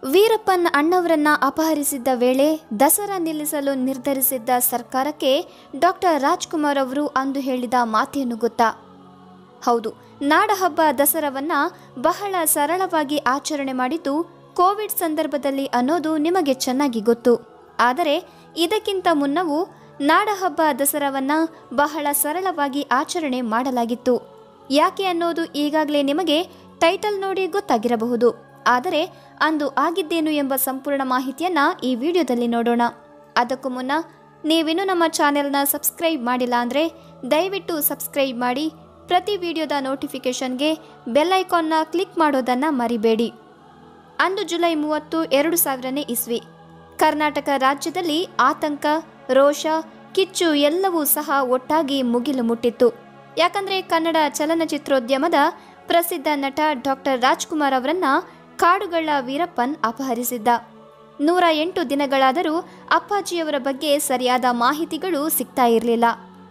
ವೀರಪ್ಪನ್ ಅಣ್ಣವರನ್ನ ಅಪಹರಿಸಿದ್ದ ವೇಳೆ ದಸರಾ ನಿಲ್ಲಿಸಲು ನಿರ್ಧರಿಸಿದ್ದ ಸರ್ಕಾರಕ್ಕೆ ಡಾಕ್ಟರ್ ರಾಜ್ಕುಮಾರ್ ಅವರು ಅಂದು ಹೇಳಿದ ಮಾತೇನು ಗೊತ್ತಾ ಹೌದು ನಾಡಹಬ್ಬ ದಸರಾವನ್ನ ಬಹಳ ಸರಳವಾಗಿ ಆಚರಣೆ ಮಾಡಿದ್ದು ಕೋವಿಡ್ ಸಂದರ್ಭದಲ್ಲಿ ಅನ್ನೋದು ನಿಮಗೆ ಚೆನ್ನಾಗಿ ಗೊತ್ತು ಆದರೆ ಇದಕ್ಕಿಂತ ಮುನ್ನವೂ ನಾಡಹಬ್ಬ ದಸರಾವನ್ನ ಬಹಳ ಸರಳವಾಗಿ ಆಚರಣೆ ಮಾಡಲಾಗಿತ್ತು ಯಾಕೆ ಅನ್ನೋದು ಈಗಾಗಲೇ ನಿಮಗೆ ಟೈಟಲ್ ನೋಡಿ ಗೊತ್ತಾಗಿರಬಹುದು ಆದರೆ ಅಂದು ಆಗಿದ್ದೇನು ಎಂಬ ಸಂಪೂರ್ಣ ಮಾಹಿತಿಯನ್ನ ಈ ವಿಡಿಯೋದಲ್ಲಿ ನೋಡೋಣ ಅದಕ್ಕೂ ಮುನ್ನ ನೀವಿನ್ನೂ ನಮ್ಮ ಚಾನೆಲ್ನ ಸಬ್ಸ್ಕ್ರೈಬ್ ಮಾಡಿಲ್ಲ ಅಂದರೆ ದಯವಿಟ್ಟು ಸಬ್ಸ್ಕ್ರೈಬ್ ಮಾಡಿ ಪ್ರತಿ ವಿಡಿಯೋದ ನೋಟಿಫಿಕೇಷನ್ಗೆ ಬೆಲ್ ಐಕಾನ್ನ ಕ್ಲಿಕ್ ಮಾಡೋದನ್ನು ಮರಿಬೇಡಿ ಅಂದು ಜುಲೈ ಮೂವತ್ತು ಎರಡು ಸಾವಿರನೇ ಇಸ್ವಿ ಕರ್ನಾಟಕ ರಾಜ್ಯದಲ್ಲಿ ಆತಂಕ ರೋಷ ಕಿಚ್ಚು ಎಲ್ಲವೂ ಸಹ ಒಟ್ಟಾಗಿ ಮುಗಿಲು ಮುಟ್ಟಿತ್ತು ಯಾಕಂದ್ರೆ ಕನ್ನಡ ಚಲನಚಿತ್ರೋದ್ಯಮದ ಪ್ರಸಿದ್ಧ ನಟ ಡಾಕ್ಟರ್ ರಾಜ್ಕುಮಾರ್ ಅವರನ್ನ ಕಾಡುಗಳ ವೀರಪ್ಪನ್ ಅಪಹರಿಸಿದ್ದ ನೂರ ಎಂಟು ದಿನಗಳಾದರೂ ಅಪ್ಪಾಜಿಯವರ ಬಗ್ಗೆ ಸರಿಯಾದ ಮಾಹಿತಿಗಳು ಸಿಗ್ತಾ ಇರಲಿಲ್ಲ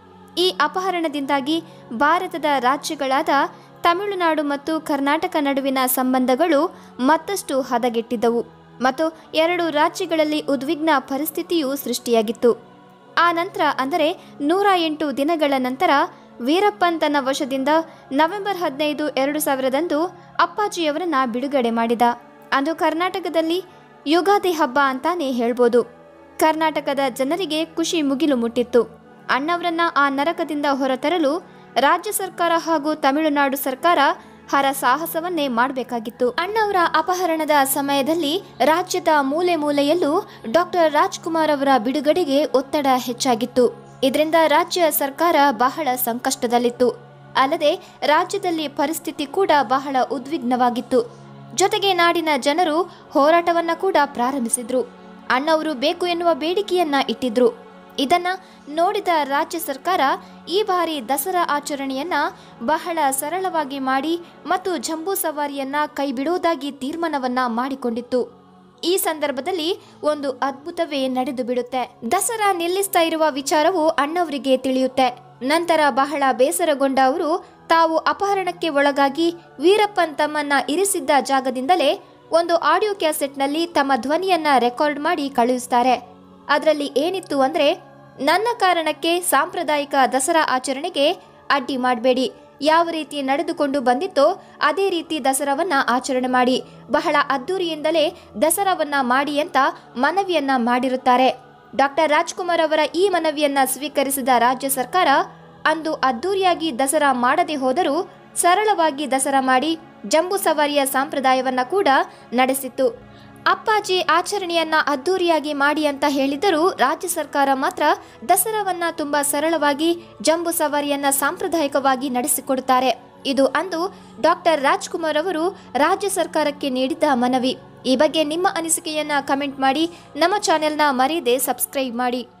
ಈ ಅಪಹರಣದಿಂದಾಗಿ ಭಾರತದ ರಾಜ್ಯಗಳಾದ ತಮಿಳುನಾಡು ಮತ್ತು ಕರ್ನಾಟಕ ನಡುವಿನ ಸಂಬಂಧಗಳು ಮತ್ತಷ್ಟು ಹದಗೆಟ್ಟಿದ್ದವು ಮತ್ತು ಎರಡು ರಾಜ್ಯಗಳಲ್ಲಿ ಉದ್ವಿಗ್ನ ಪರಿಸ್ಥಿತಿಯು ಸೃಷ್ಟಿಯಾಗಿತ್ತು ಆ ನಂತರ ಅಂದರೆ ನೂರ ಎಂಟು ದಿನಗಳ ನಂತರ ವೀರಪ್ಪನ್ ತನ್ನ ವಶದಿಂದ ನವೆಂಬರ್ ಹದಿನೈದು ಎರಡು ಸಾವಿರದಂದು ಅಪ್ಪಾಜಿಯವರನ್ನ ಬಿಡುಗಡೆ ಮಾಡಿದ ಅಂದು ಕರ್ನಾಟಕದಲ್ಲಿ ಯುಗಾದಿ ಹಬ್ಬ ಅಂತಾನೆ ಹೇಳ್ಬೋದು ಕರ್ನಾಟಕದ ಜನರಿಗೆ ಖುಷಿ ಮುಗಿಲು ಮುಟ್ಟಿತ್ತು ಅಣ್ಣವರನ್ನ ಆ ನರಕದಿಂದ ಹೊರತರಲು ರಾಜ್ಯ ಸರ್ಕಾರ ಹಾಗೂ ತಮಿಳುನಾಡು ಸರ್ಕಾರ ಹರ ಸಾಹಸವನ್ನೇ ಮಾಡಬೇಕಾಗಿತ್ತು ಅಣ್ಣವರ ಅಪಹರಣದ ಸಮಯದಲ್ಲಿ ರಾಜ್ಯದ ಮೂಲೆ ಮೂಲೆಯಲ್ಲೂ ಡಾಕ್ಟರ್ ರಾಜ್ಕುಮಾರ್ ಅವರ ಬಿಡುಗಡೆಗೆ ಒತ್ತಡ ಹೆಚ್ಚಾಗಿತ್ತು ಇದರಿಂದ ರಾಜ್ಯ ಸರ್ಕಾರ ಬಹಳ ಸಂಕಷ್ಟದಲ್ಲಿತ್ತು ಅಲ್ಲದೆ ರಾಜ್ಯದಲ್ಲಿ ಪರಿಸ್ಥಿತಿ ಕೂಡ ಬಹಳ ಉದ್ವಿಗ್ನವಾಗಿತ್ತು ಜೊತೆಗೆ ನಾಡಿನ ಜನರು ಹೋರಾಟವನ್ನ ಕೂಡ ಪ್ರಾರಂಭಿಸಿದ್ರು ಅಣ್ಣವರು ಬೇಕು ಎನ್ನುವ ಬೇಡಿಕೆಯನ್ನ ಇಟ್ಟಿದ್ರು ಇದನ್ನ ನೋಡಿದ ರಾಜ್ಯ ಸರ್ಕಾರ ಈ ಬಾರಿ ದಸರಾ ಆಚರಣೆಯನ್ನ ಬಹಳ ಸರಳವಾಗಿ ಮಾಡಿ ಮತ್ತು ಜಂಬೂ ಸವಾರಿಯನ್ನ ಕೈಬಿಡುವುದಾಗಿ ತೀರ್ಮಾನವನ್ನ ಮಾಡಿಕೊಂಡಿತ್ತು ಈ ಸಂದರ್ಭದಲ್ಲಿ ಒಂದು ಅದ್ಭುತವೇ ನಡೆದು ಬಿಡುತ್ತೆ ದಸರಾ ನಿಲ್ಲಿಸ್ತಾ ಇರುವ ವಿಚಾರವು ಅಣ್ಣವರಿಗೆ ತಿಳಿಯುತ್ತೆ ನಂತರ ಬಹಳ ಬೇಸರಗೊಂಡ ಅವರು ತಾವು ಅಪಹರಣಕ್ಕೆ ಒಳಗಾಗಿ ವೀರಪ್ಪನ್ ತಮ್ಮನ್ನ ಇರಿಸಿದ್ದ ಜಾಗದಿಂದಲೇ ಒಂದು ಆಡಿಯೋ ಕ್ಯಾಸೆಟ್ನಲ್ಲಿ ತಮ್ಮ ಧ್ವನಿಯನ್ನ ರೆಕಾರ್ಡ್ ಮಾಡಿ ಕಳುಹಿಸ್ತಾರೆ ಅದರಲ್ಲಿ ಏನಿತ್ತು ಅಂದ್ರೆ ನನ್ನ ಕಾರಣಕ್ಕೆ ಸಾಂಪ್ರದಾಯಿಕ ದಸರಾ ಆಚರಣೆಗೆ ಅಡ್ಡಿ ಮಾಡಬೇಡಿ ಯಾವ ರೀತಿ ನಡೆದುಕೊಂಡು ಬಂದಿತ್ತೋ ಅದೇ ರೀತಿ ದಸರಾವನ್ನ ಆಚರಣೆ ಮಾಡಿ ಬಹಳ ಅದ್ದೂರಿಯಿಂದಲೇ ದಸರಾವನ್ನ ಮಾಡಿ ಅಂತ ಮನವಿಯನ್ನ ಮಾಡಿರುತ್ತಾರೆ ಡಾಕ್ಟರ್ ರಾಜ್ಕುಮಾರ್ ಅವರ ಈ ಮನವಿಯನ್ನ ಸ್ವೀಕರಿಸಿದ ರಾಜ್ಯ ಸರ್ಕಾರ ಅಂದು ಅದ್ದೂರಿಯಾಗಿ ದಸರಾ ಮಾಡದೆ ಹೋದರೂ ಸರಳವಾಗಿ ದಸರಾ ಮಾಡಿ ಜಂಬೂ ಸವಾರಿಯ ಸಂಪ್ರದಾಯವನ್ನ ಕೂಡ ನಡೆಸಿತ್ತು ಅಪ್ಪಾಜಿ ಆಚರಣೆಯನ್ನ ಅದ್ದೂರಿಯಾಗಿ ಮಾಡಿ ಅಂತ ಹೇಳಿದರೂ ರಾಜ್ಯ ಸರ್ಕಾರ ಮಾತ್ರ ದಸರಾವನ್ನ ತುಂಬಾ ಸರಳವಾಗಿ ಜಂಬೂ ಸವಾರಿಯನ್ನ ಸಾಂಪ್ರದಾಯಿಕವಾಗಿ ನಡೆಸಿಕೊಡುತ್ತಾರೆ ಇದು ಅಂದು ಡಾಕ್ಟರ್ ರಾಜ್ಕುಮಾರ್ ಅವರು ರಾಜ್ಯ ಸರ್ಕಾರಕ್ಕೆ ನೀಡಿದ ಮನವಿ ಈ ಬಗ್ಗೆ ನಿಮ್ಮ ಅನಿಸಿಕೆಯನ್ನ ಕಮೆಂಟ್ ಮಾಡಿ ನಮ್ಮ ಚಾನೆಲ್ನ ಮರೆಯದೆ ಸಬ್ಸ್ಕ್ರೈಬ್ ಮಾಡಿ